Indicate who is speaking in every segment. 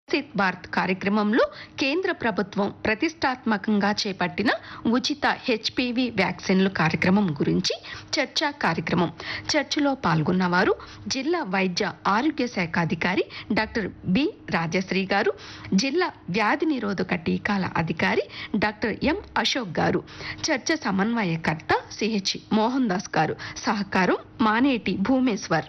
Speaker 1: వికసిత్ భారత్ కార్యక్రమంలో కేంద్ర ప్రభుత్వం ప్రతిష్టాత్మకంగా చేపట్టిన ఉచిత హెచ్పివి వ్యాక్సిన్లు కార్యక్రమం గురించి చర్చా కార్యక్రమం చర్చలో పాల్గొన్న వారు జిల్లా వైద్య ఆరోగ్య శాఖ అధికారి డాక్టర్ బి రాజశ్రీ గారు జిల్లా వ్యాధి నిరోధక టీకాల అధికారి డాక్టర్ ఎం అశోక్ గారు చర్చ సమన్వయకర్త సిహెచ్ మోహన్ దాస్ గారు సహకారం మానేటి భూమేశ్వర్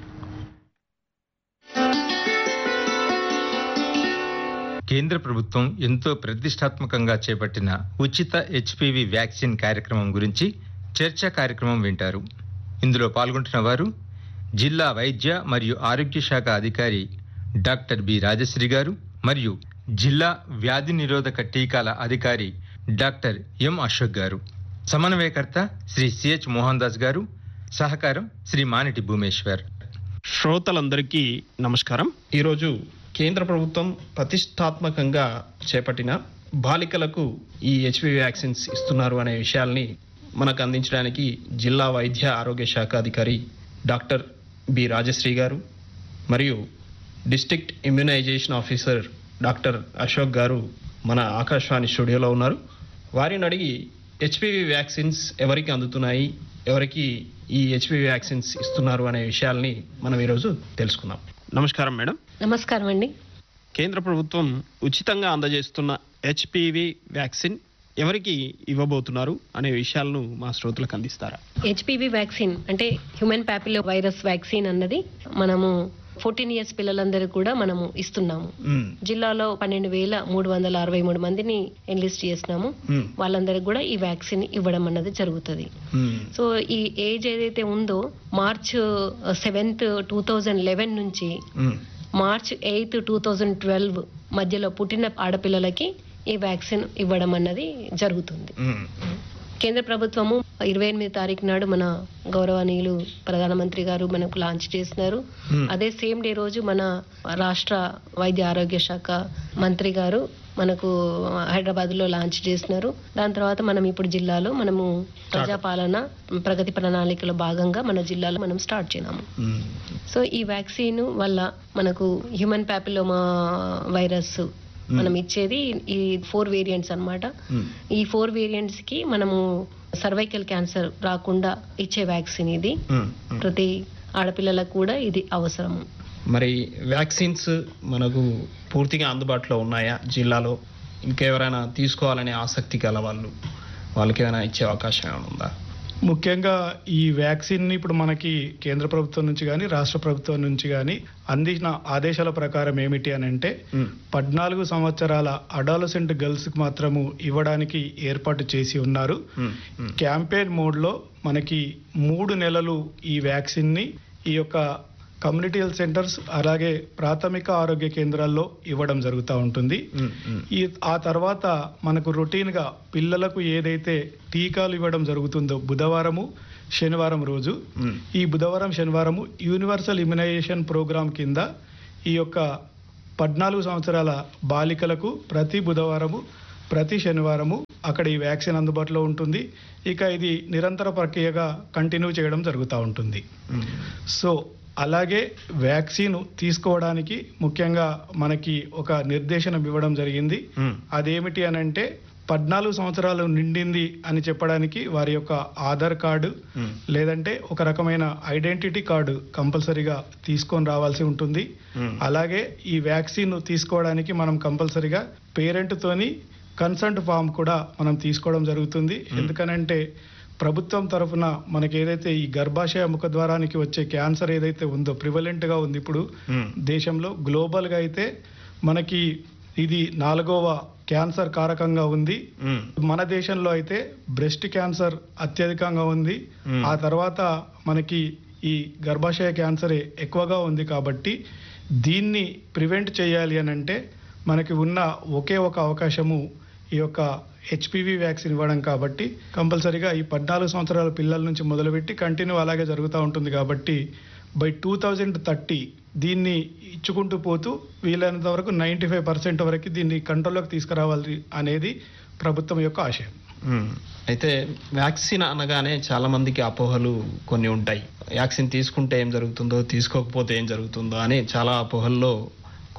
Speaker 2: కేంద్ర ప్రభుత్వం ఎంతో ప్రతిష్టాత్మకంగా చేపట్టిన ఉచిత హెచ్పివి వ్యాక్సిన్ కార్యక్రమం గురించి చర్చా కార్యక్రమం వింటారు ఇందులో పాల్గొంటున్న వారు జిల్లా వైద్య మరియు ఆరోగ్య శాఖ అధికారి డాక్టర్ బి రాజశ్రీ గారు మరియు జిల్లా వ్యాధి నిరోధక టీకాల అధికారి డాక్టర్ ఎం అశోక్ గారు సమన్వయకర్త శ్రీ సిహెచ్ మోహన్ దాస్ గారు సహకారం శ్రీ మానిటి భూమేశ్వర్
Speaker 3: శ్రోతలందరికీ నమస్కారం ఈరోజు కేంద్ర ప్రభుత్వం ప్రతిష్టాత్మకంగా చేపట్టిన బాలికలకు ఈ హెచ్పివి వ్యాక్సిన్స్ ఇస్తున్నారు అనే విషయాల్ని మనకు అందించడానికి జిల్లా వైద్య ఆరోగ్య శాఖ అధికారి డాక్టర్ బి రాజశ్రీ గారు మరియు district immunization officer doctor Ashok గారు మన ఆకాశవాణి స్టూడియోలో ఉన్నారు వారిని అడిగి హెచ్పివి వ్యాక్సిన్స్ ఎవరికి అందుతున్నాయి ఎవరికి ఈ హెచ్పివి వ్యాక్సిన్స్ ఇస్తున్నారు అనే విషయాల్ని మనం ఈరోజు తెలుసుకుందాం నమస్కారం మేడం
Speaker 4: నమస్కారం అండి
Speaker 3: కేంద్ర ప్రభుత్వం ఉచితంగా అందజేస్తున్న హెచ్పివి వ్యాక్సిన్ ఎవరికి ఇవ్వబోతున్నారు అనే విషయాలను మా శ్రోతలకు అందిస్తారా
Speaker 4: హెచ్పివి వ్యాక్సిన్ అంటే హ్యూమన్ ప్యాపిలో వైరస్ వ్యాక్సిన్ అన్నది మనము ఫోర్టీన్ ఇయర్స్ పిల్లలందరూ కూడా మనము ఇస్తున్నాము
Speaker 3: మ్మ్.
Speaker 4: జిల్లాలో పన్నెండు వేల మూడు వందల అరవై మూడు మందిని ఎన్లిస్ట్ చేసినాము
Speaker 3: మ్మ్.
Speaker 4: వాళ్ళందరికీ కూడా ఈ వ్యాక్సిన్ ఇవ్వడం అన్నది జరుగుతుంది
Speaker 3: మ్మ్.
Speaker 4: సో ఈ ఏజ్ ఏదైతే ఉందో March seventh two thousand eleven నుంచి
Speaker 3: hmm.
Speaker 4: March eighth two thousand twelve మధ్యలో పుట్టిన ఆడపిల్లలకి ఈ వ్యాక్సిన్ ఇవ్వడం అన్నది జరుగుతుంది
Speaker 3: మ్మ్.
Speaker 4: కేంద్ర ప్రభుత్వము ఇరవై ఎనిమిది తారీఖు నాడు మన గౌరవనీయులు ప్రధానమంత్రి గారు మనకు లాంచ్ చేసినారు
Speaker 3: Hmm.
Speaker 4: అదే సేమ్ డే రోజు మన రాష్ట్ర వైద్య ఆరోగ్య శాఖ మంత్రి గారు మనకు హైదరాబాద్ లో లాంచ్ చేసినారు దాని తర్వాత మనం ఇప్పుడు జిల్లాలో మనము ప్రజాపాలన ప్రగతి ప్రణాళికలో భాగంగా మన జిల్లాలో మనం స్టార్ట్ చేసినాము
Speaker 3: మ్మ్.
Speaker 4: సో ఈ వ్యాక్సిన్ వల్ల మనకు హ్యూమన్ ప్యాపిలోమా వైరస్ మనం ఇచ్చేది ఈ ఫోర్ వేరియంట్స్ అన్నమాట
Speaker 3: మ్మ్.
Speaker 4: ఈ ఫోర్ వేరియంట్స్ కి మనము సర్వైకల్ క్యాన్సర్ రాకుండా ఇచ్చే వ్యాక్సిన్ ఇది
Speaker 3: మ్మ్. మ్మ్.
Speaker 4: ప్రతి ఆడపిల్లలకు కూడా ఇది అవసరము
Speaker 3: మరి వ్యాక్సిన్స్ మనకు పూర్తిగా అందుబాటులో ఉన్నాయా జిల్లాలో ఇంకెవరైనా తీసుకోవాలనే ఆసక్తి గల వాళ్ళు వాళ్ళకి ఏమైనా ఇచ్చే అవకాశం ఏమైనా ఉందా
Speaker 5: ముఖ్యంగా ఈ వ్యాక్సిన్ ఇప్పుడు మనకి కేంద్ర ప్రభుత్వం నుంచి కానీ రాష్ట్ర ప్రభుత్వం నుంచి కానీ అందించిన ఆదేశాల ప్రకారం ఏమిటి అని అంటే
Speaker 3: మ్మ్.
Speaker 5: పద్నాలుగు సంవత్సరాల అడాలసెంట్ గర్ల్స్ కి మాత్రము ఇవ్వడానికి ఏర్పాటు చేసి ఉన్నారు
Speaker 3: మ్మ్. మ్మ్.
Speaker 5: క్యాంపెయిన్ మోడ్లో మనకి మూడు నెలలు ఈ వ్యాక్సిన్ని ఈ యొక్క కమ్యూనిటీ హెల్త్ సెంటర్స్ అలాగే ప్రాథమిక ఆరోగ్య కేంద్రాల్లో ఇవ్వడం జరుగుతూ ఉంటుంది
Speaker 3: మ్మ్. మ్మ్.
Speaker 5: ఈ ఆ తర్వాత మనకు రొటీన్గా పిల్లలకు ఏదైతే టీకాలు ఇవ్వడం జరుగుతుందో బుధవారము శనివారం రోజు
Speaker 3: మ్మ్.
Speaker 5: ఈ బుధవారం శనివారము యూనివర్సల్ ఇమ్యునైజేషన్ ప్రోగ్రాం కింద ఈ యొక్క పద్నాలుగు సంవత్సరాల బాలికలకు ప్రతి బుధవారము ప్రతి శనివారము అక్కడ ఈ వ్యాక్సిన్ అందుబాటులో ఉంటుంది ఇక ఇది నిరంతర ప్రక్రియగా కంటిన్యూ చేయడం జరుగుతూ ఉంటుంది
Speaker 3: మ్మ్.
Speaker 5: సో అలాగే వ్యాక్సిన్ తీసుకోవడానికి ముఖ్యంగా మనకి ఒక నిర్దేశనం ఇవ్వడం జరిగింది
Speaker 3: మ్మ్.
Speaker 5: అదేమిటి అని అంటే పద్నాలుగు సంవత్సరాలు నిండింది అని చెప్పడానికి వారి యొక్క ఆధార్ కార్డు
Speaker 3: మ్మ్.
Speaker 5: లేదంటే ఒక రకమైన ఐడెంటిటీ కార్డు కంపల్సరీగా తీసుకొని రావాల్సి ఉంటుంది
Speaker 3: మ్మ్.
Speaker 5: అలాగే ఈ వ్యాక్సిన్ తీసుకోవడానికి మనం కంపల్సరీగా పేరెంట్ తోని కన్సల్ట్ ఫామ్ కూడా మనం తీసుకోవడం జరుగుతుంది ఎందుకనంటే ప్రభుత్వం తరఫున మనకి ఏదైతే ఈ గర్భాశయ ముఖద్వారానికి వచ్చే క్యాన్సర్ ఏదైతే ఉందో ప్రివలెంట్ గా ఉంది ఇప్పుడు
Speaker 3: మ్మ్.
Speaker 5: దేశంలో గ్లోబల్ గా అయితే మనకి ఇది నాలుగవ క్యాన్సర్ కారకంగా ఉంది
Speaker 3: మ్మ్.
Speaker 5: మన దేశంలో అయితే బ్రెస్ట్ క్యాన్సర్ అత్యధికంగా ఉంది
Speaker 3: మ్మ్.
Speaker 5: ఆ తర్వాత మనకి ఈ గర్భాశయ క్యాన్సరే ఎక్కువగా ఉంది కాబట్టి దీన్ని ప్రివెంట్ చేయాలి అని అంటే మనకి ఉన్న ఒకే ఒక అవకాశము ఈ యొక్క హెచ్పివి వ్యాక్సిన్ ఇవ్వడం కాబట్టి కంపల్సరీగా ఈ పద్నాలుగు సంవత్సరాల పిల్లల నుంచి మొదలుపెట్టి కంటిన్యూ అలాగే జరుగుతూ ఉంటుంది కాబట్టి బై టూ థౌజండ్ థర్టీ దీన్ని ఇచ్చుకుంటూ పోతూ వీలైనంత వరకు నైంటీ ఫైవ్ పర్సెంట్ వరకు దీన్ని కంట్రోల్లోకి తీసుకురావాలి అనేది ప్రభుత్వం యొక్క ఆశయం
Speaker 3: మ్మ్. అయితే వ్యాక్సిన్ అనగానే చాలా మందికి అపోహలు కొన్ని ఉంటాయి వ్యాక్సిన్ తీసుకుంటే ఏం జరుగుతుందో తీసుకోకపోతే ఏం జరుగుతుందో అని చాలా అపోహల్లో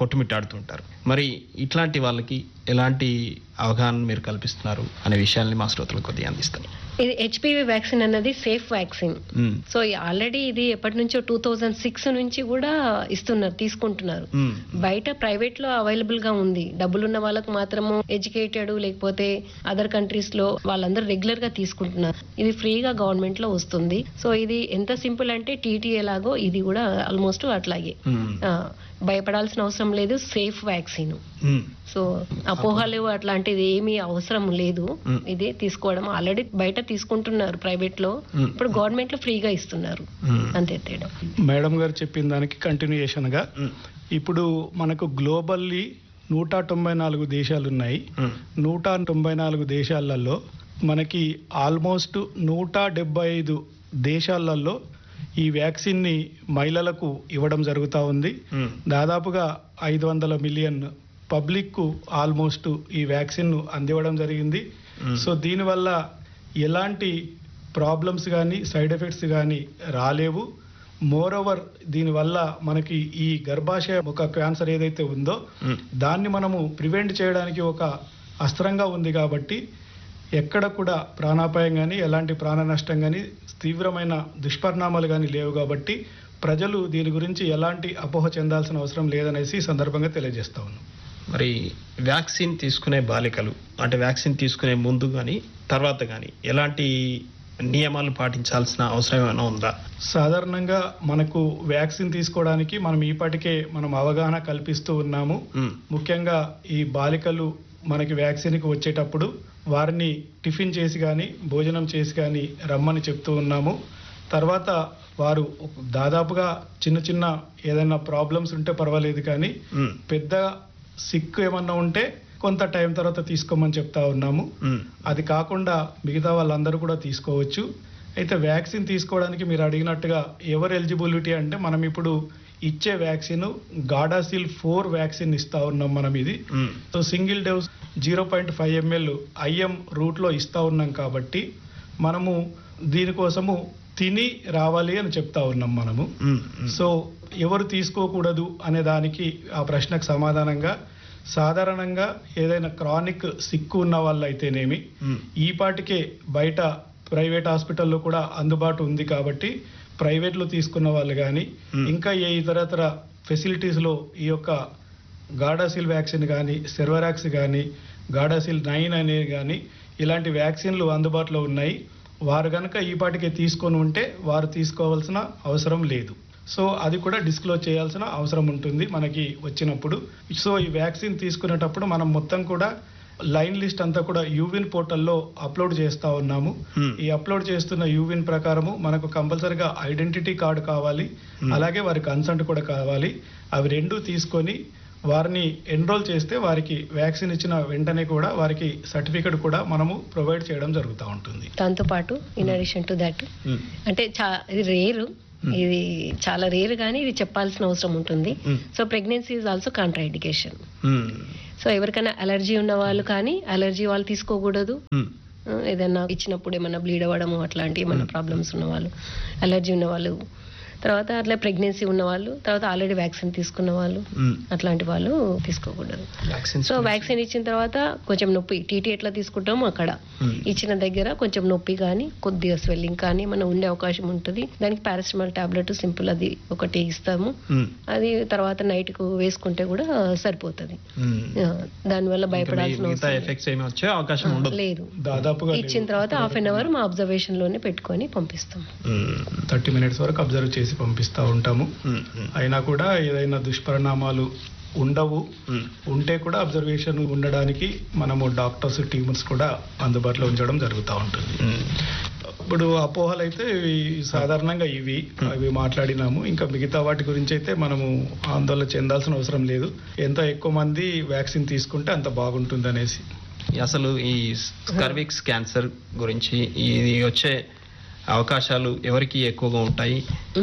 Speaker 3: కొట్టుమిట్టాడుతుంటారు మరి ఇట్లాంటి వాళ్ళకి ఎలాంటి అవగాహన మీరు కల్పిస్తున్నారు అనే విషయాల్ని మా శ్రోతలకు కొద్దిగా అందిస్తారు
Speaker 4: ఇది హెచ్పివి వ్యాక్సిన్ అన్నది safe vaccine
Speaker 3: hmm.
Speaker 4: So already ఇది ఎప్పటి నుంచో టూ థౌజండ్ సిక్స్ నుంచి కూడా ఇస్తున్నారు తీసుకుంటున్నారు
Speaker 3: మ్మ్.
Speaker 4: బయట ప్రైవేట్ లో అవైలబుల్ గా ఉంది డబ్బులున్న వాళ్ళకు మాత్రము ఎడ్యుకేటెడ్ లేకపోతే అదర్ కంట్రీస్ లో వాళ్ళందరూ రెగ్యులర్ గా తీసుకుంటున్నారు ఇది ఫ్రీగా గవర్నమెంట్ లో వస్తుంది సో ఇది ఎంత సింపుల్ అంటే టీటీ ఎలాగో ఇది కూడా ఆల్మోస్ట్ అట్లాగే
Speaker 3: మ్మ్.
Speaker 4: ఆ, భయపడాల్సిన అవసరం లేదు సేఫ్ వ్యాక్సిన్
Speaker 3: మ్మ్.
Speaker 4: సో అపోహలు అట్లాంటిది ఏమీ అవసరం లేదు
Speaker 3: మ్మ్.
Speaker 4: ఇది తీసుకోవడం ఆల్రెడీ బయట తీసుకుంటున్నారు ప్రైవేట్ లో
Speaker 3: మ్మ్.
Speaker 4: ఇప్పుడు గవర్నమెంట్ లో ఫ్రీగా ఇస్తున్నారు
Speaker 3: మ్మ్.
Speaker 4: అంతే తేడా
Speaker 5: మేడం గారు చెప్పిన దానికి కంటిన్యూయేషన్గా
Speaker 3: మ్మ్.
Speaker 5: ఇప్పుడు మనకు గ్లోబల్లీ నూట తొంభై నాలుగు దేశాలు ఉన్నాయి
Speaker 3: మ్మ్.
Speaker 5: నూట తొంభై నాలుగు దేశాలలో మనకి ఆల్మోస్ట్ నూట డెబ్బై ఐదు దేశాలలో ఈ వ్యాక్సిన్ని మహిళలకు ఇవ్వడం జరుగుతూ ఉంది
Speaker 3: మ్మ్.
Speaker 5: దాదాపుగా ఐదు వందల మిలియన్ పబ్లిక్కు ఆల్మోస్ట్ ఈ వ్యాక్సిన్ను అందివ్వడం జరిగింది
Speaker 3: మ్మ్.
Speaker 5: సో దీనివల్ల ఎలాంటి ప్రాబ్లమ్స్ కానీ సైడ్ ఎఫెక్ట్స్ కానీ రాలేవు మోర్ ఓవర్ దీనివల్ల మనకి ఈ గర్భాశయ ఒక క్యాన్సర్ ఏదైతే ఉందో
Speaker 3: మ్మ్.
Speaker 5: దాన్ని మనము ప్రివెంట్ చేయడానికి ఒక అస్త్రంగా ఉంది కాబట్టి ఎక్కడ కూడా ప్రాణాపాయం కానీ ఎలాంటి ప్రాణ నష్టం కానీ తీవ్రమైన దుష్పరిణామాలు కానీ లేవు కాబట్టి ప్రజలు దీని గురించి ఎలాంటి అపోహ చెందాల్సిన అవసరం లేదనేసి ఈ సందర్భంగా తెలియజేస్తా ఉన్నాం
Speaker 3: మరి వ్యాక్సిన్ తీసుకునే బాలికలు అంటే వ్యాక్సిన్ తీసుకునే ముందు కానీ తర్వాత కానీ ఎలాంటి నియమాలు పాటించాల్సిన అవసరం ఏమైనా ఉందా
Speaker 5: సాధారణంగా మనకు వ్యాక్సిన్ తీసుకోవడానికి మనం ఈపాటికే మనం అవగాహన కల్పిస్తూ ఉన్నాము
Speaker 3: మ్మ్.
Speaker 5: ముఖ్యంగా ఈ బాలికలు మనకి వ్యాక్సిన్కి వచ్చేటప్పుడు వారిని టిఫిన్ చేసి కానీ భోజనం చేసి కానీ రమ్మని చెప్తూ ఉన్నాము తర్వాత వారు దాదాపుగా చిన్న చిన్న ఏదైనా ప్రాబ్లమ్స్ ఉంటే పర్వాలేదు కానీ
Speaker 3: మ్మ్.
Speaker 5: పెద్ద సిక్ ఏమన్నా ఉంటే కొంత టైం తర్వాత తీసుకోమని చెప్తా ఉన్నాము
Speaker 3: మ్మ్.
Speaker 5: అది కాకుండా మిగతా వాళ్ళందరూ కూడా తీసుకోవచ్చు అయితే వ్యాక్సిన్ తీసుకోవడానికి మీరు అడిగినట్టుగా ఎవరు ఎలిజిబిలిటీ అంటే మనం ఇప్పుడు ఇచ్చే వ్యాక్సిన్ గాడాసిల్ ఫోర్ వ్యాక్సిన్ ఇస్తా ఉన్నాం మనం ఇది
Speaker 3: hmm.
Speaker 5: So single dose zero point five ml IM రూట్లో ఇస్తా ఉన్నాం కాబట్టి మనము దీనికోసము తిని రావాలి అని చెప్తా ఉన్నాం మనము
Speaker 3: మ్మ్. మ్మ్.
Speaker 5: సో ఎవరు తీసుకోకూడదు అనే దానికి ఆ ప్రశ్నకు సమాధానంగా సాధారణంగా ఏదైనా క్రానిక్ సిక్కు ఉన్న వాళ్ళు అయితేనేమి
Speaker 3: మ్మ్.
Speaker 5: ఈ పాటికే బయట ప్రైవేట్ హాస్పిటల్లో కూడా అందుబాటు ఉంది కాబట్టి ప్రైవేట్లో తీసుకున్న వాళ్ళు కానీ
Speaker 3: Hmm.
Speaker 5: ఇంకా ఏ ఇతరతర ఫెసిలిటీస్లో ఈ యొక్క గాడాసిల్ వ్యాక్సిన్ కానీ సెర్వరాక్స్ కానీ గాడాసిల్ నైన్ అనేది కానీ ఇలాంటి వ్యాక్సిన్లు అందుబాటులో ఉన్నాయి వారు కనుక ఈ పాటికే తీసుకొని ఉంటే వారు తీసుకోవాల్సిన అవసరం లేదు సో అది కూడా డిస్క్లోజ్ చేయాల్సిన అవసరం ఉంటుంది మనకి వచ్చినప్పుడు సో ఈ వ్యాక్సిన్ తీసుకునేటప్పుడు మనం మొత్తం కూడా లైన్ లిస్ట్ అంతా కూడా యూవిన్ పోర్టల్లో అప్లోడ్ చేస్తా ఉన్నాము
Speaker 3: Hmm.
Speaker 5: ఈ అప్లోడ్ చేస్తున్న యూవిన్ ప్రకారము మనకు కంపల్సరిగా ఐడెంటిటీ కార్డు కావాలి
Speaker 3: Hmm.
Speaker 5: అలాగే వారి కన్సంట్ కూడా కావాలి అవి రెండు తీసుకొని వారిని ఎన్రోల్ చేస్తే వారికి వ్యాక్సిన్ ఇచ్చిన వెంటనే కూడా వారికి సర్టిఫికెట్ కూడా మనము ప్రొవైడ్ చేయడం జరుగుతూ ఉంటుంది
Speaker 4: దాంతో పాటు in addition to that
Speaker 3: hmm.
Speaker 4: అంటే చా ఇది రేరు ఇది చాలా రేరు కానీ ఇది చెప్పాల్సిన అవసరం ఉంటుంది
Speaker 3: hmm.
Speaker 4: So pregnancy is also contraindication
Speaker 3: hmm.
Speaker 4: So ఎవరికైనా అలర్జీ ఉన్న వాళ్ళు కానీ అలర్జీ వాళ్ళు తీసుకోకూడదు
Speaker 3: మ్మ్.
Speaker 4: ఆ, ఏదైనా ఇచ్చినప్పుడు ఏమైనా బ్లీడ్ అవ్వడము అట్లాంటి ఏమైనా ప్రాబ్లమ్స్ ఉన్న వాళ్ళు అలర్జీ ఉన్న వాళ్ళు తర్వాత అట్లా ప్రెగ్నెన్సీ ఉన్న వాళ్ళు తర్వాత ఆల్రెడీ వ్యాక్సిన్ తీసుకున్న వాళ్ళు
Speaker 3: మ్మ్.
Speaker 4: అట్లాంటి వాళ్ళు తీసుకోకూడదు
Speaker 3: వ్యాక్సిన్స్
Speaker 4: సో వ్యాక్సిన్ ఇచ్చిన తర్వాత కొంచెం నొప్పి టీటీ ఎట్లా తీసుకుంటామో అక్కడ
Speaker 3: మ్మ్.
Speaker 4: ఇచ్చిన దగ్గర కొంచెం నొప్పి కానీ కొద్దిగా స్వెల్లింగ్ కానీ మనం ఉండే అవకాశం ఉంటుంది దానికి పారాసిటమాల్ టాబ్లెట్ సింపుల్ అది ఒకటి ఇస్తాము
Speaker 3: మ్మ్.
Speaker 4: అది తర్వాత నైట్ కు వేసుకుంటే కూడా సరిపోతుంది
Speaker 3: మ్మ్.
Speaker 4: ఆ, దానివల్ల
Speaker 3: ఇంకా
Speaker 4: భయపడాల్సిన
Speaker 3: మిగతా
Speaker 4: అవసరం
Speaker 3: ఎఫెక్ట్స్ ఏమి వచ్చే అవకాశం
Speaker 4: లేదు.
Speaker 3: ఉండదు
Speaker 4: లేదు
Speaker 5: దాదాపుగా
Speaker 4: ఇచ్చిన తర్వాత హాఫ్ అన్ అవర్ మా అబ్జర్వేషన్ లోనే పెట్టుకొని పంపిస్తాం
Speaker 3: మ్మ్.
Speaker 5: థర్టీ మినిట్స్ వరకు అబ్జర్వ్ చేసి పంపిస్తూ ఉంటాము
Speaker 3: మ్మ్. మ్మ్.
Speaker 5: అయినా కూడా ఏదైనా దుష్పరిణామాలు ఉండవు
Speaker 3: మ్మ్.
Speaker 5: ఉంటే కూడా అబ్జర్వేషన్ ఉండడానికి మనము డాక్టర్స్ టీమ్స్ కూడా అందుబాటులో ఉంచడం జరుగుతూ ఉంటుంది
Speaker 3: మ్మ్.
Speaker 5: ఇప్పుడు అపోహలు అయితే ఇవి సాధారణంగా ఇవి అవి మాట్లాడినాము ఇంకా మిగతా వాటి గురించి అయితే మనము ఆందోళన చెందాల్సిన అవసరం లేదు ఎంత ఎక్కువ మంది వ్యాక్సిన్ తీసుకుంటే అంత బాగుంటుంది అనేసి
Speaker 3: అసలు ఈ స్కర్విక్స్ క్యాన్సర్ గురించి ఇది వచ్చే అవకాశాలు ఎవరికి ఎక్కువగా ఉంటాయి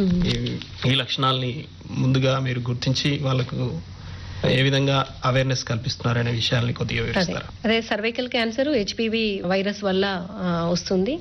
Speaker 3: ఈ- ఈ లక్షణాలని ముందుగా మీరు గుర్తించి వాళ్ళకు ఏ విధంగా అవేర్నెస్ కల్పిస్తున్నారనే విషయాల్ని కొద్దిగా
Speaker 4: అదే
Speaker 3: వివరిస్తారా
Speaker 4: అదే సర్వైకల్ క్యాన్సర్ హెచ్పివి వైరస్ వల్ల ఆ, వస్తుంది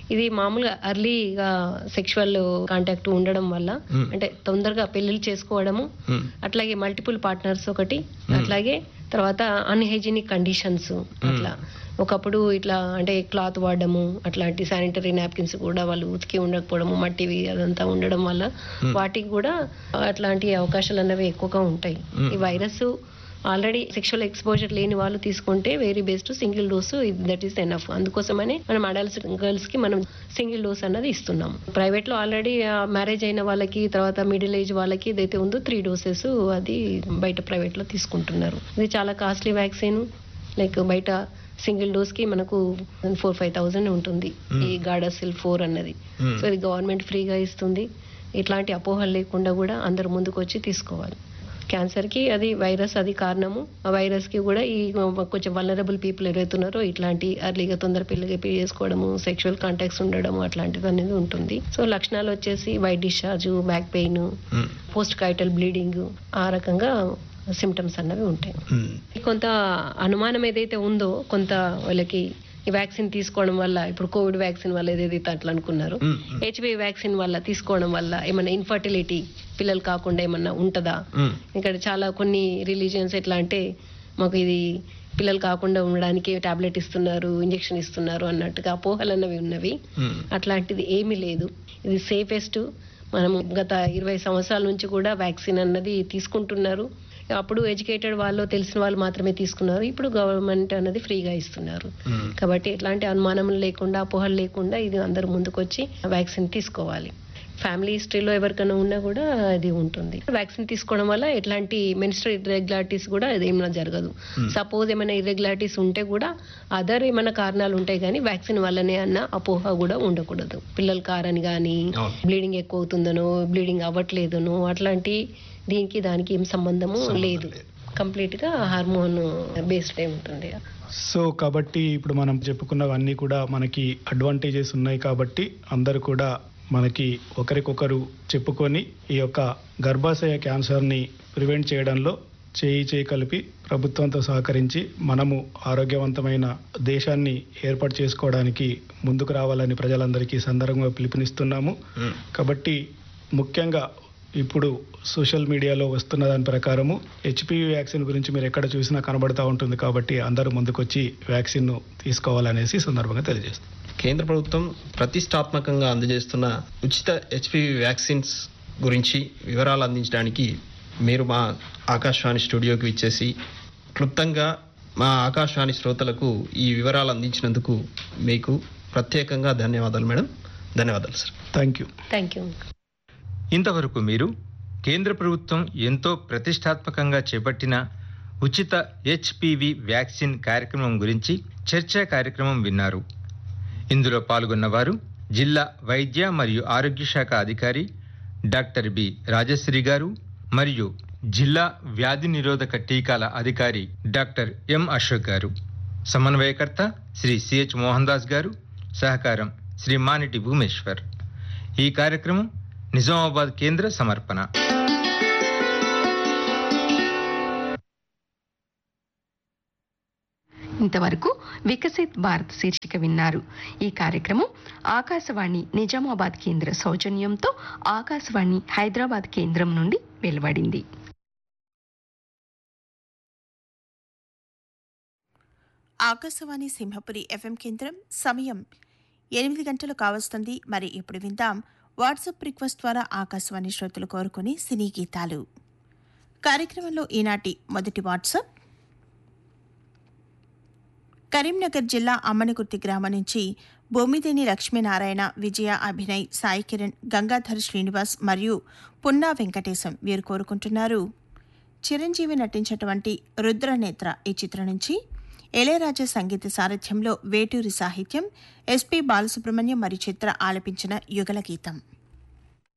Speaker 4: ఇది మామూలుగా అర్లీగా సెక్షువల్ కాంటాక్ట్ ఉండడం వల్ల
Speaker 3: Hmm.
Speaker 4: అంటే తొందరగా పెళ్లిళ్ళు చేసుకోవడము
Speaker 3: మ్మ్.
Speaker 4: అట్లాగే మల్టిపుల్ పార్ట్నర్స్ ఒకటి అట్లాగే తర్వాత అన్హైజీనిక్ కండిషన్స్ అట్లా ఒకప్పుడు ఇట్లా అంటే క్లాత్ వాడడము అట్లాంటి శానిటరీ నాప్కిన్స్ కూడా వాళ్ళు ఉతికి ఉండకపోవడము మట్టివి అదంతా ఉండడం వల్ల వాటికి కూడా అట్లాంటి అవకాశాలు అన్నవి ఎక్కువగా ఉంటాయి ఈ వైరస్ ఆల్రెడీ సెక్షువల్ ఎక్స్పోజర్ లేని వాళ్ళు తీసుకుంటే very best single dose that is enough అందుకోసమనే మనం అడల్ట్స్ గర్ల్స్ కి మనం సింగిల్ డోస్ అన్నది ఇస్తున్నాం ప్రైవేట్ లో ఆల్రెడీ మ్యారేజ్ అయిన వాళ్ళకి తర్వాత మిడిల్ ఏజ్ వాళ్ళకి ఏదైతే ఉందో త్రీ డోసెస్ అది బయట ప్రైవేట్ లో తీసుకుంటున్నారు ఇది చాలా కాస్ట్లీ వ్యాక్సిన్ లైక్ బయట సింగిల్ డోస్ కి మనకు ఫోర్ ఫైవ్ థౌసండ్ ఉంటుంది ఈ గాడాసిల్ ఫోర్ అన్నది
Speaker 3: Hmm.
Speaker 4: సో ఇది గవర్నమెంట్ ఫ్రీగా ఇస్తుంది ఇట్లాంటి అపోహలు లేకుండా కూడా అందరు ముందుకు వచ్చి తీసుకోవాలి క్యాన్సర్ కి అది వైరస్ అది కారణము ఆ వైరస్ కి కూడా ఈ కొంచెం వలరబుల్ పీపుల్ ఎవరైతున్నారో ఇట్లాంటి అర్లీగా తొందర పెళ్లిగా పెళ్లి చేసుకోవడము సెక్షువల్ కాంటాక్ట్స్ ఉండడము అట్లాంటిది అనేది ఉంటుంది సో లక్షణాలు వచ్చేసి white discharge back pain
Speaker 3: hmm.
Speaker 4: Post coital bleeding ఆ రకంగా సిమ్టమ్స్ అన్నవి ఉంటాయి
Speaker 3: మ్మ్.
Speaker 4: కొంత అనుమానం ఏదైతే ఉందో కొంత వాళ్ళకి ఈ వ్యాక్సిన్ తీసుకోవడం వల్ల ఇప్పుడు కోవిడ్ వ్యాక్సిన్ వల్ల ఏదైతే అట్లా అనుకున్నారు
Speaker 3: మ్మ్.
Speaker 4: హెచ్పివి వ్యాక్సిన్ వల్ల తీసుకోవడం వల్ల ఏమైనా ఇన్ఫర్టిలిటీ పిల్లలు కాకుండా ఏమన్నా ఉంటుందా
Speaker 3: మ్మ్.
Speaker 4: ఇక్కడ చాలా కొన్ని రిలీజియన్స్ ఎట్లా అంటే మాకు ఇది పిల్లలు కాకుండా ఉండడానికి టాబ్లెట్ ఇస్తున్నారు ఇంజెక్షన్ ఇస్తున్నారు అన్నట్టుగా అపోహలు అన్నవి ఉన్నవి
Speaker 3: మ్మ్.
Speaker 4: అట్లాంటిది ఏమీ లేదు ఇది సేఫెస్ట్ మనం గత ఇరవై సంవత్సరాల నుంచి కూడా వ్యాక్సిన్ అన్నది తీసుకుంటున్నారు అప్పుడు ఎడ్యుకేటెడ్ వాళ్ళు తెలిసిన వాళ్ళు మాత్రమే తీసుకున్నారు ఇప్పుడు గవర్నమెంట్ అన్నది ఫ్రీగా ఇస్తున్నారు
Speaker 3: మ్మ్.
Speaker 4: కాబట్టి ఎట్లాంటి అనుమానం లేకుండా అపోహలు లేకుండా ఇది అందరూ ముందుకొచ్చి వ్యాక్సిన్ తీసుకోవాలి ఫ్యామిలీ హిస్టరీలో ఎవరికైనా ఉన్నా కూడా అది ఉంటుంది వ్యాక్సిన్ తీసుకోవడం వల్ల ఎట్లాంటి మెన్స్ట్రల్ ఇర్రెగ్యులారిటీస్ కూడా అది ఏమైనా జరగదు సపోజ్ ఏమైనా ఇర్రెగ్యులారిటీస్ ఉంటే కూడా అదర్ ఏమైనా కారణాలు ఉంటాయి కానీ వ్యాక్సిన్ వల్లనే అన్న అపోహ కూడా ఉండకూడదు పిల్లలు కారని కానీ
Speaker 3: అవును.
Speaker 4: బ్లీడింగ్ ఎక్కువ అవుతుందనో బ్లీడింగ్ అవ్వట్లేదనో అట్లాంటి దీనికి దానికి ఏం సంబంధము లేదు కంప్లీట్ గా హార్మోన్ బేస్డ్ ఉంటుంది
Speaker 5: సో కాబట్టి ఇప్పుడు మనం చెప్పుకున్నవన్నీ కూడా మనకి అడ్వాంటేజెస్ ఉన్నాయి కాబట్టి అందరూ కూడా మనకి ఒకరికొకరు చెప్పుకొని ఈ యొక్క గర్భాశయ క్యాన్సర్ని ప్రివెంట్ చేయడంలో చేయి చేయి కలిపి ప్రభుత్వంతో సహకరించి మనము ఆరోగ్యవంతమైన దేశాన్ని ఏర్పాటు చేసుకోవడానికి ముందుకు రావాలని ప్రజలందరికీ సందర్భంగా పిలుపునిస్తున్నాము
Speaker 3: మ్మ్.
Speaker 5: కాబట్టి ముఖ్యంగా ఇప్పుడు సోషల్ మీడియాలో వస్తున్న దాని ప్రకారము హెచ్పివి వ్యాక్సిన్ గురించి మీరు ఎక్కడ చూసినా కనబడతా ఉంటుంది కాబట్టి అందరూ ముందుకొచ్చి వ్యాక్సిన్ తీసుకోవాలనేసి ఈ సందర్భంగా తెలియజేస్తాం
Speaker 3: కేంద్ర ప్రభుత్వం ప్రతిష్టాత్మకంగా అందజేస్తున్న ఉచిత హెచ్పివి వ్యాక్సిన్స్ గురించి వివరాలు అందించడానికి మీరు మా ఆకాశవాణి స్టూడియోకి ఇచ్చేసి క్లుప్తంగా మా ఆకాశవాణి శ్రోతలకు ఈ వివరాలు అందించినందుకు మీకు ప్రత్యేకంగా ధన్యవాదాలు మేడం ధన్యవాదాలు sir
Speaker 5: thank you
Speaker 4: thank you
Speaker 2: ఇంతవరకు మీరు కేంద్ర ప్రభుత్వం ఎంతో ప్రతిష్టాత్మకంగా చేపట్టిన ఉచిత హెచ్పివి వ్యాక్సిన్ కార్యక్రమం గురించి చర్చా కార్యక్రమం విన్నారు ఇందులో పాల్గొన్నవారు జిల్లా వైద్య మరియు ఆరోగ్య శాఖ అధికారి డాక్టర్ బి రాజశ్రీ గారు మరియు జిల్లా వ్యాధి నిరోధక టీకాల అధికారి డాక్టర్ ఎం అశోక్ గారు సమన్వయకర్త శ్రీ సిహెచ్ మోహన్ దాస్ గారు సహకారం శ్రీ మానిటి భూమేశ్వర్ ఈ కార్యక్రమం నిజామాబాద్ కేంద్ర సమర్పణ
Speaker 1: ఇంతవరకు వికసిత్ భారత్ శీర్షిక విన్నారు ఈ కార్యక్రమం ఆకాశవాణి నిజామాబాద్ కేంద్ర సౌజన్యంతో ఆకాశవాణి హైదరాబాద్ కేంద్రం నుండి వెలువడింది
Speaker 6: ఆకాశవాణి సింహపురి ఎఫ్ఎం కేంద్రం సమయం ఎనిమిది గంటలు కావస్తుంది మరి ఇప్పుడు విందాం వాట్సాప్ రిక్వెస్ట్ ద్వారా ఆకాశవాణి శ్రోతలు కోరుకుని సినీ గీతాలు కార్యక్రమంలో ఈనాటి మొదటి వాట్సాప్ కరీంనగర్ జిల్లా అమ్మనకుర్తి గ్రామం నుంచి బొమ్మిదేని లక్ష్మీనారాయణ విజయ అభినయ్ సాయి కిరణ్ గంగాధర్ శ్రీనివాస్ మరియు పున్నా వెంకటేశం వీరు కోరుకుంటున్నారు చిరంజీవి నటించినటువంటి రుద్రనేత్ర ఈ చిత్రం నుంచి ఇళయరాజా సంగీత సారథ్యంలో వేటూరి సాహిత్యం ఎస్పి బాలసుబ్రహ్మణ్యం మరియు చిత్ర ఆలపించిన యుగల గీతం